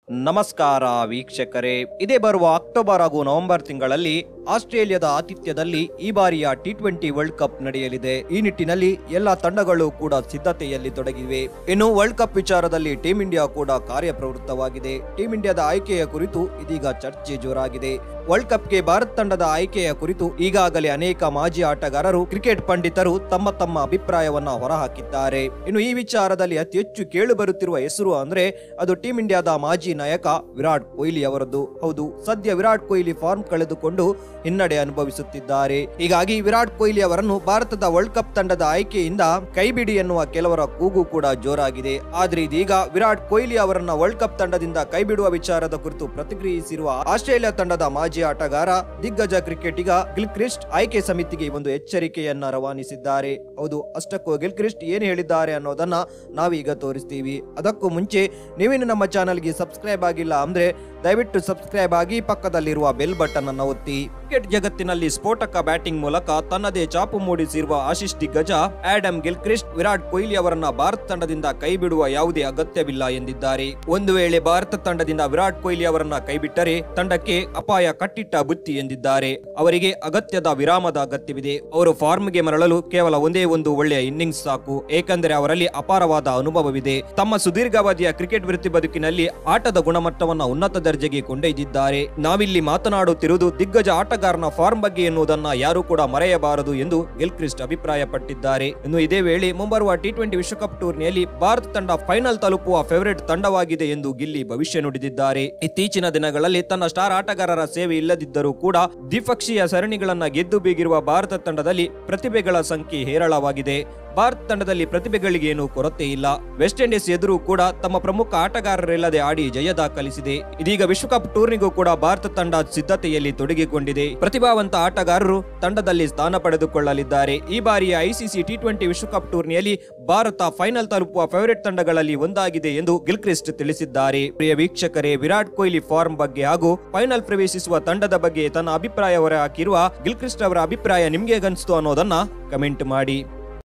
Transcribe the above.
ನಮಸ್ಕಾರ ವೀಕ್ಷಕರೇ ಇದೇ ಬರುವ ಅಕ್ಟೋಬರ್ ಹಾಗೂ ನವೆಂಬರ್ ತಿಂಗಳಲ್ಲಿ ಆಸ್ಟ್ರೇಲಿಯಾದ ಆತಿಥ್ಯದಲ್ಲಿ ಈ ಬಾರಿಯ ಟಿ ಟ್ವೆಂಟಿ ವರ್ಲ್ಡ್ ಕಪ್ ನಡೆಯಲಿದೆ ಈ ನಿಟ್ಟಿನಲ್ಲಿ ಎಲ್ಲ ತಂಡಗಳು ಕೂಡ ಸಿದ್ಧತೆಯಲ್ಲಿ ತೊಡಗಿವೆ ಇನ್ನು ವರ್ಲ್ಡ್ ಕಪ್ ವಿಚಾರದಲ್ಲಿ ಟೀಂ ಇಂಡಿಯಾ ಕೂಡ ಕಾರ್ಯಪ್ರವೃತ್ತವಾಗಿದೆ ಟೀಂ ಇಂಡಿಯಾದ ಆಯ್ಕೆಯ ಕುರಿತು ಇದೀಗ ಚರ್ಚೆ ಜೋರಾಗಿದೆ ವರ್ಲ್ಡ್ ಕಪ್ಗೆ ಭಾರತ ತಂಡದ ಆಯ್ಕೆಯ ಕುರಿತು ಈಗಾಗಲೇ ಅನೇಕ ಮಾಜಿ ಆಟಗಾರರು ಕ್ರಿಕೆಟ್ ಪಂಡಿತರು ತಮ್ಮ ತಮ್ಮ ಅಭಿಪ್ರಾಯವನ್ನ ಹೊರಹಾಕಿದ್ದಾರೆ ಇನ್ನು ಈ ವಿಚಾರದಲ್ಲಿ ಅತಿ ಹೆಚ್ಚು ಕೇಳುಬರುತ್ತಿರುವ ಹೆಸರು ಅಂದ್ರೆ ಅದು ಟೀಂ ಇಂಡಿಯಾದ ಮಾಜಿ ನಾಯಕ ವಿರಾಟ್ ಕೊಹ್ಲಿ ಅವರದ್ದು ಹೌದು ಸದ್ಯ ವಿರಾಟ್ ಕೊಹ್ಲಿ ಫಾರ್ಮ್ ಕಳೆದುಕೊಂಡು ಹಿನ್ನಡೆ ಅನುಭವಿಸುತ್ತಿದ್ದಾರೆ ಹೀಗಾಗಿ ವಿರಾಟ್ ಕೊಹ್ಲಿ ಅವರನ್ನು ಭಾರತದ ವರ್ಲ್ಡ್ ಕಪ್ ತಂಡದ ಆಯ್ಕೆಯಿಂದ ಕೈಬಿಡಿ ಎನ್ನುವ ಕೆಲವರ ಕೂಗು ಕೂಡ ಜೋರಾಗಿದೆ ಆದ್ರೆ ಇದೀಗ ವಿರಾಟ್ ಕೊಹ್ಲಿ ಅವರನ್ನ ವರ್ಲ್ಡ್ ಕಪ್ ತಂಡದಿಂದ ಕೈಬಿಡುವ ವಿಚಾರದ ಕುರಿತು ಪ್ರತಿಕ್ರಿಯಿಸಿರುವ ಆಸ್ಟ್ರೇಲಿಯಾ ತಂಡದ ಮಾಜಿ ಆಟಗಾರ ದಿಗ್ಗಜ ಕ್ರಿಕೆಟಿಗ ಗಿಲ್ಕ್ರಿಸ್ಟ್ ಆಯ್ಕೆ ಸಮಿತಿಗೆ ಒಂದು ಎಚ್ಚರಿಕೆಯನ್ನ ರವಾನಿಸಿದ್ದಾರೆ ಹೌದು ಅಷ್ಟಕ್ಕೂ ಗಿಲ್ಕ್ರಿಸ್ಟ್ ಏನು ಹೇಳಿದ್ದಾರೆ ಅನ್ನೋದನ್ನ ನಾವೀಗ ತೋರಿಸ್ತೀವಿ ಅದಕ್ಕೂ ಮುಂಚೆ ನೀವೇನು ನಮ್ಮ ಚಾನಲ್ಗೆ ಸಬ್ಸ್ಕ್ರೈಬ್ ಆಗಿಲ್ಲ ಅಂದ್ರೆ ದಯವಿಟ್ಟು ಸಬ್ಸ್ಕ್ರೈಬ್ ಆಗಿ ಪಕ್ಕದಲ್ಲಿರುವ ಬೆಲ್ ಬಟನ್ ಅನ್ನು ಒತ್ತಿ ಕ್ರಿಕೆಟ್ ಜಗತ್ತಿನಲ್ಲಿ ಸ್ಫೋಟಕ ಬ್ಯಾಟಿಂಗ್ ಮೂಲಕ ತನ್ನದೇ ಚಾಪು ಮೂಡಿಸಿರುವ ಆಶಿಷ್ ದಿಗ್ಗಜ ಆಡಮ್ ಗಿಲ್ಕ್ರಿಸ್ಟ್ ವಿರಾಟ್ ಕೊಹ್ಲಿ ಅವರನ್ನ ಭಾರತ ತಂಡದಿಂದ ಕೈಬಿಡುವ ಯಾವುದೇ ಅಗತ್ಯವಿಲ್ಲ ಎಂದಿದ್ದಾರೆ ಒಂದು ವೇಳೆ ಭಾರತ ತಂಡದಿಂದ ವಿರಾಟ್ ಕೊಹ್ಲಿ ಅವರನ್ನ ಕೈಬಿಟ್ಟರೆ ತಂಡಕ್ಕೆ ಅಪಾಯ ಕಟ್ಟಿಟ್ಟ ಬುತ್ತಿ ಎಂದಿದ್ದಾರೆ ಅವರಿಗೆ ಅಗತ್ಯದ ವಿರಾಮದ ಅಗತ್ಯವಿದೆ ಅವರು ಫಾರ್ಮ್ಗೆ ಮರಳಲು ಕೇವಲ ಒಂದೇ ಒಂದು ಒಳ್ಳೆಯ ಇನ್ನಿಂಗ್ಸ್ ಸಾಕು ಏಕೆಂದರೆ ಅವರಲ್ಲಿ ಅಪಾರವಾದ ಅನುಭವವಿದೆ ತಮ್ಮ ಸುದೀರ್ಘಾವಧಿಯ ಕ್ರಿಕೆಟ್ ವೃತ್ತಿ ಬದುಕಿನಲ್ಲಿ ಆಟದ ಗುಣಮಟ್ಟವನ್ನ ಉನ್ನತ ದರ್ಜೆಗೆ ಕೊಂಡೊಯ್ದಿದ್ದಾರೆ ನಾವಿಲ್ಲಿ ಮಾತನಾಡುತ್ತಿರುವುದು ದಿಗ್ಗಜ ಆಟಗಾರನ ಫಾರ್ಮ್ ಬಗ್ಗೆ ಎನ್ನುವುದನ್ನ ಯಾರು ಕೂಡ ಮರೆಯಬಾರದು ಎಂದು ಗಿಲ್ಕ್ರಿಸ್ಟ್ ಅಭಿಪ್ರಾಯಪಟ್ಟಿದ್ದಾರೆ ಇನ್ನು ಇದೇ ವೇಳೆ ಮುಂಬರುವ ಟಿ ಟ್ವೆಂಟಿ ವಿಶ್ವಕಪ್ ಟೂರ್ನಿಯಲ್ಲಿ ಭಾರತ ತಂಡ ಫೈನಲ್ ತಲುಪುವ ಫೇವರೇಟ್ ತಂಡವಾಗಿದೆ ಎಂದು ಗಿಲ್ಲಿ ಭವಿಷ್ಯ ನುಡಿದಿದ್ದಾರೆ ಇತ್ತೀಚಿನ ದಿನಗಳಲ್ಲಿ ತನ್ನ ಸ್ಟಾರ್ ಆಟಗಾರರ ಸೇವೆ ಇಲ್ಲದಿದ್ದರೂ ಕೂಡ ದ್ವಿಪಕ್ಷೀಯ ಸರಣಿಗಳನ್ನ ಗೆದ್ದು ಬೀಗಿರುವ ಭಾರತ ತಂಡದಲ್ಲಿ ಪ್ರತಿಭೆಗಳ ಸಂಖ್ಯೆ ಹೇರಳವಾಗಿದೆ ಭಾರತ ತಂಡದಲ್ಲಿ ಪ್ರತಿಭೆಗಳಿಗೆ ಏನು ಕೊರತೆ ಇಲ್ಲ ವೆಸ್ಟ್ ಇಂಡೀಸ್ ಎದುರು ಕೂಡ ತಮ್ಮ ಪ್ರಮುಖ ಆಟಗಾರರಿಲ್ಲದೆ ಆಡಿ ಜಯ ದಾಖಲಿಸಿದೆ ಇದೀಗ ವಿಶ್ವಕಪ್ ಟೂರ್ನಿಗೂ ಕೂಡ ಭಾರತ ತಂಡ ಸಿದ್ಧತೆಯಲ್ಲಿ ತೊಡಗಿಕೊಂಡಿದೆ ಪ್ರತಿಭಾವಂತ ಆಟಗಾರರು ತಂಡದಲ್ಲಿ ಸ್ಥಾನ ಪಡೆದುಕೊಳ್ಳಲಿದ್ದಾರೆ ಈ ಬಾರಿಯ ಐಸಿಸಿ ಟಿ ಟ್ವೆಂಟಿ ವಿಶ್ವಕಪ್ ಟೂರ್ನಿಯಲ್ಲಿ ಭಾರತ ಫೈನಲ್ ತಲುಪುವ ಫೇವರೇಟ್ ತಂಡಗಳಲ್ಲಿ ಒಂದಾಗಿದೆ ಎಂದು ಗಿಲ್ಕ್ರಿಸ್ಟ್ ತಿಳಿಸಿದ್ದಾರೆ ಪ್ರಿಯ ವೀಕ್ಷಕರೇ ವಿರಾಟ್ ಕೊಹ್ಲಿ ಫಾರ್ಮ್ ಬಗ್ಗೆ ಹಾಗೂ ಫೈನಲ್ ಪ್ರವೇಶಿಸುವ ತಂಡದ ಬಗ್ಗೆ ತನ್ನ ಅಭಿಪ್ರಾಯ ಹೊರಹಾಕಿರುವ ಗಿಲ್ಕ್ರಿಸ್ಟ್ ಅವರ ಅಭಿಪ್ರಾಯ ನಿಮ್ಗೆ ಅನಿಸ್ತು ಅನ್ನೋದನ್ನ ಕಮೆಂಟ್ ಮಾಡಿ